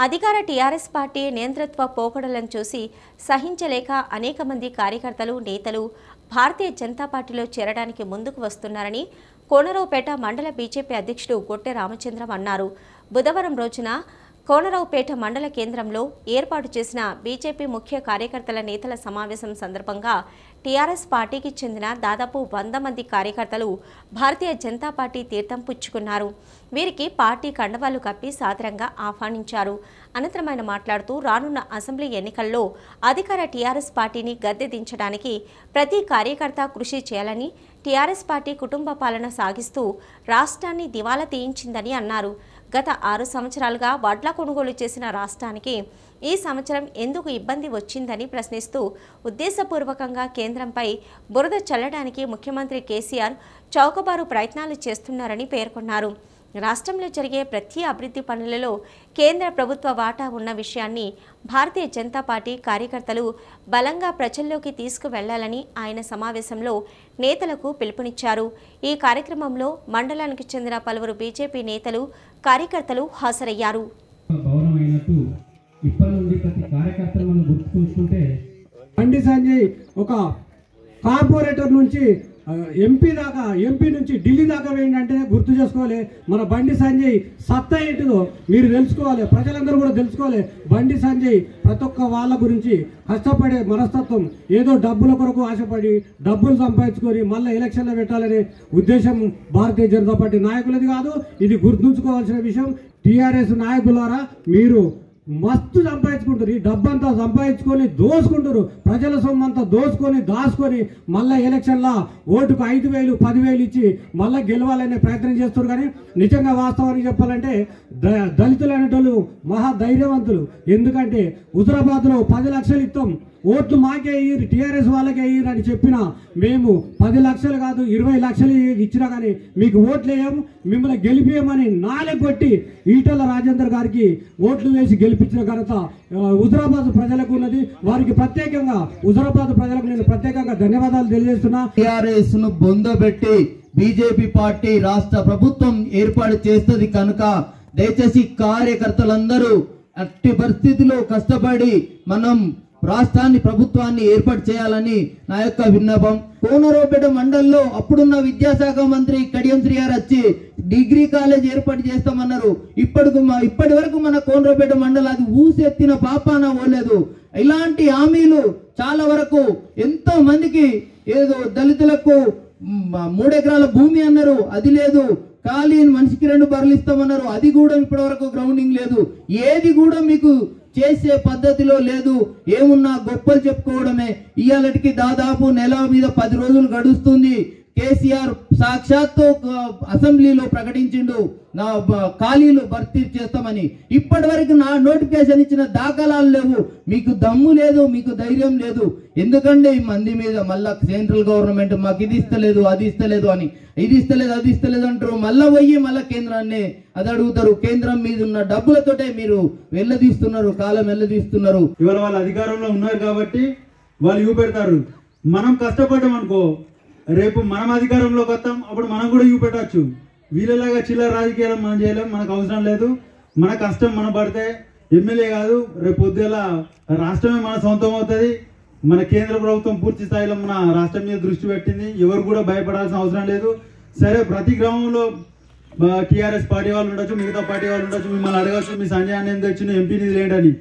అధికార TRS party నియంతృత్వ పోకడలను చూసి సహించలేక అనేక మంది కార్యకర్తలు నేతలు భారతీయ జనతా పార్టీలో చేరడానికి ముందుకు వస్తున్నారని కోనరావుపేట మండల బీజేపీ అధ్యక్షుడు గొట్టె రామచంద్రం అన్నారు బుధవారం రోజున కోనరావుపేట మండల కేంద్రంలో ఏర్పాటు చేసిన బీజేపీ ముఖ్య కార్యకర్తల నేతల సమావేశం సందర్భంగా టీఆర్ఎస్ పార్టీకి చెందిన దాదాపు వంద మంది కార్యకర్తలు భారతీయ జనతా పార్టీ తీర్థం పుచ్చుకున్నారు వీరికి పార్టీ కండవాలు కప్పి సాదరంగా ఆహ్వానించారు అనంతరం ఆయన మాట్లాడుతూ రానున్న అసెంబ్లీ ఎన్నికల్లో అధికార టీఆర్ఎస్ పార్టీని గద్దె దించడానికి ప్రతి కార్యకర్త కృషి చేయాలని టీఆర్ఎస్ పార్టీ కుటుంబ పాలన సాగిస్తూ రాష్ట్రాన్ని దివాలా తీయించిందని అన్నారు గత ఆరు సంవత్సరాలుగా వడ్ల కొనుగోలు చేసిన రాష్ట్రానికి ఈ సంవత్సరం ఎందుకు ఇబ్బంది వచ్చిందని ప్రశ్నిస్తూ ఉద్దేశపూర్వకంగా కేంద్రంపై బురద చల్లడానికి ముఖ్యమంత్రి కేసీఆర్ చౌకబారు ప్రయత్నాలు చేస్తున్నారని పేర్కొన్నారు రాష్ట్రంలో జరిగే ప్రతి అభివృద్ధి పనులలో కేంద్ర ప్రభుత్వ వాటా ఉన్న విషయాన్ని భారతీయ జనతా పార్టీ కార్యకర్తలు బలంగా ప్రజల్లోకి తీసుకువెళ్లాలని ఆయన సమావేశంలో నేతలకు పిలుపునిచ్చారు ఈ కార్యక్రమంలో మండలానికి చెందిన పలువురు బీజేపీ నేతలు కార్యకర్తలు హాజరయ్యారు భవనం అయినట్టు ఇప్పటి నుండి ప్రతి కార్యకర్తలు మనం గుర్తుంచుకుంటే బండి సంజయ్ ఒక కార్పొరేటర్ నుంచి ఆ, ఎంపీ దాకా ఎంపీ నుంచి ఢిల్లీ దాకా వేయండి గుర్తు చేసుకోవాలి మన బండి సంజయ్ సత్తా ఏంటిదో మీరు తెలుసుకోవాలి ప్రజలందరూ కూడా తెలుసుకోవాలి బండి సంజయ్ ప్రతి ఒక్క వాళ్ళ గురించి కష్టపడే మనస్తత్వం ఏదో డబ్బుల కొరకు ఆశపడి డబ్బులు సంపాదించుకొని మళ్ళీ ఎలక్షన్లో పెట్టాలనే ఉద్దేశం భారతీయ జనతా పార్టీ నాయకులది కాదు ఇది గుర్తుంచుకోవాల్సిన విషయం టీఆర్ఎస్ నాయకులారా మీరు మస్తు సంపాదించుకుంటారు ఈ డబ్బంతా సంపాదించుకొని దోసుకుంటారు ప్రజల సొమ్ము అంతా దోసుకొని దాచుకొని మళ్ళా ఎలక్షన్లా ఓటుకు ఐదు వేలు పదివేలు ఇచ్చి మళ్ళా గెలవాలనే ప్రయత్నం చేస్తారు కానీ నిజంగా వాస్తవానికి చెప్పాలంటే ద- దళితులు అనేటోళ్ళు మహా ధైర్యవంతులు ఎందుకంటే హుజరాబాద్లో పది లక్షలు ఇస్తాం ఓట్లు మాకే అయ్యి టీఆర్ఎస్ వాళ్ళకే అయ్యి అని చెప్పిన మేము పది లక్షలు కాదు ఇరవై లక్షలు ఇచ్చినా కానీ మీకు ఓట్లు వేయం మిమ్మల్ని గెలిపేయమని నాలె కొట్టి ఈటల రాజేందర్ గారికి ఓట్లు వేసి గెలిపించిన ఘనత ఆ, హుజరాబాద్ ప్రజలకు ఉన్నది వారికి ప్రత్యేకంగా హుజరాబాద్ ప్రజలకు నేను ప్రత్యేకంగా ధన్యవాదాలు తెలియజేస్తున్నా టిఆర్ఎస్ ను బొందబెట్టి బీజేపీ పార్టీ రాష్ట్ర ప్రభుత్వం ఏర్పాటు చేస్తుంది కనుక దయచేసి కార్యకర్తలందరూ అట్టి పరిస్థితిలో కష్టపడి మనం రాష్ట్రాన్ని ప్రభుత్వాన్ని ఏర్పాటు చేయాలని నా యొక్క విన్నపం కోనరావుపేట మండలంలో అప్పుడున్న విద్యాశాఖ మంత్రి కడియం శ్రీ గారు వచ్చి డిగ్రీ కాలేజ్ ఏర్పాటు చేస్తామన్నారు ఇప్పటికి మ- ఇప్పటి వరకు మన కోనరావుపేట మండలం అది ఊసెత్తిన పాపాన పోలేదు ఇలాంటి హామీలు చాలా వరకు ఎంతో మందికి ఏదో దళితులకు మ్, మూడెకరాల భూమి అన్నారు అది లేదు ఖాళీ మనిషికి రెండు బర్రెలు ఇస్తామన్నారు అది కూడా ఇప్పటి వరకు గ్రౌండింగ్ లేదు ఏది కూడా మీకు చేసే పద్ధతిలో లేదు ఏమున్నా గొప్పలు చెప్పుకోవడమే ఇవాళకి దాదాపు నెల మీద పది రోజులు గడుస్తుంది కేసీఆర్ సాక్షాత్తు ఆ, అసెంబ్లీలో ప్రకటించిండు నా బ- ఖాళీలు భర్తీ చేస్తామని ఇప్పటి వరకు నా నోటిఫికేషన్ ఇచ్చిన దాఖలాలు లేవు మీకు దమ్ము లేదు మీకు ధైర్యం లేదు ఎందుకంటే ఈ మంది మీద మళ్ళా సెంట్రల్ గవర్నమెంట్ మాకు ఇది ఇస్తలేదు అది ఇస్తలేదు అని ఇది ఇస్తలేదు అది ఇస్తలేదు అంటారు మళ్ళా పోయి మళ్ళా కేంద్రాన్ని అది అడుగుతారు కేంద్రం మీద ఉన్న డబ్బులతోటే మీరు వెళ్ళదీస్తున్నారు కాలం వెళ్ళదీస్తున్నారు ఇవాళ వాళ్ళు అధికారంలో ఉన్నారు కాబట్టి వాళ్ళు చూపెడతారు మనం కష్టపడ్డాం అనుకో రేపు మనం అధికారంలోకి వస్తాం అప్పుడు మనం కూడా చూపెట్టచ్చు వీళ్ళలాగా చిల్లర రాజకీయాలు మనం చేయలేం మనకు అవసరం లేదు మన కష్టం మన పడితే ఎమ్మెల్యే కాదు రేపు పొద్దుల రాష్ట్రమే మన సొంతం అవుతుంది మన కేంద్ర ప్రభుత్వం పూర్తి స్థాయిలో మన రాష్ట్రం మీద దృష్టి పెట్టింది ఎవరు కూడా భయపడాల్సిన అవసరం లేదు సరే ప్రతి గ్రామంలో టీఆర్ఎస్ పార్టీ వాళ్ళు ఉండొచ్చు మిగతా పార్టీ వాళ్ళు ఉండొచ్చు మిమ్మల్ని అడగచ్చు మీ సంజయ్ అన్న ఎంత వచ్చిన ఎంపీ నిధులు ఏంటని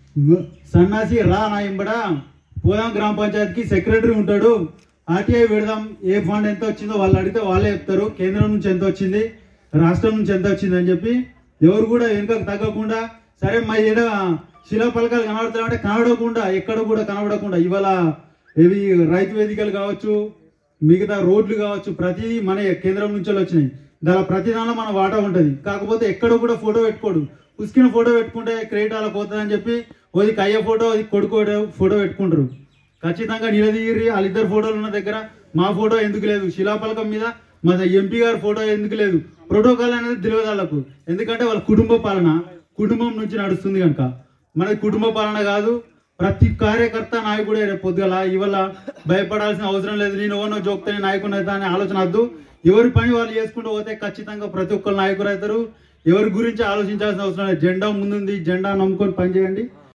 సన్నాసి రా నా ఇంబడ పోదాం గ్రామ పంచాయతీకి సెక్రటరీ ఉంటాడు ఆర్టీఐ పెడదాం ఏ ఫండ్ ఎంత వచ్చిందో వాళ్ళు అడిగితే వాళ్ళే చెప్తారు కేంద్రం నుంచి ఎంత వచ్చింది రాష్ట్రం నుంచి ఎంత వచ్చింది అని చెప్పి ఎవరు కూడా వెనుకకు తగ్గకుండా సరే మా ఈడ శిలా పలకాలు కనబడుతున్నాయంటే కనబడకుండా ఎక్కడ కూడా కనబడకుండా ఇవాళ ఇవి రైతు వేదికలు కావచ్చు మిగతా రోడ్లు కావచ్చు ప్రతి మన కేంద్రం నుంచి వచ్చినాయి దాని ప్రతి దానిలో మన వాటా ఉంటుంది కాకపోతే ఎక్కడ కూడా ఫోటో పెట్టుకోడు ఉసికిన ఫోటో పెట్టుకుంటే క్రెడిట్ అలా పోతుందని చెప్పి ఓది కయ్య ఫోటో అది కొడుకు ఫోటో పెట్టుకుంటారు ఖచ్చితంగా నిలదీరి వాళ్ళిద్దరు ఫోటోలు ఉన్న దగ్గర మా ఫోటో ఎందుకు లేదు శిలాపలకం మీద మన ఎంపీ గారి ఫోటో ఎందుకు లేదు ప్రోటోకాల్ అనేది తెలియదు వాళ్ళకు ఎందుకంటే వాళ్ళ కుటుంబ పాలన కుటుంబం నుంచి నడుస్తుంది కనుక మనది కుటుంబ పాలన కాదు ప్రతి కార్యకర్త నాయకుడే రేపు పొద్దుగల ఇవాళ భయపడాల్సిన అవసరం లేదు నేను ఓనో జోక్తని నాయకుని అవుతా అనే ఆలోచన వద్దు ఎవరి పని వాళ్ళు చేసుకుంటూ పోతే ఖచ్చితంగా ప్రతి ఒక్కరు నాయకులు అవుతారు ఎవరి గురించి ఆలోచించాల్సిన అవసరం లేదు జెండా ముందుంది జెండా నమ్ముకొని పనిచేయండి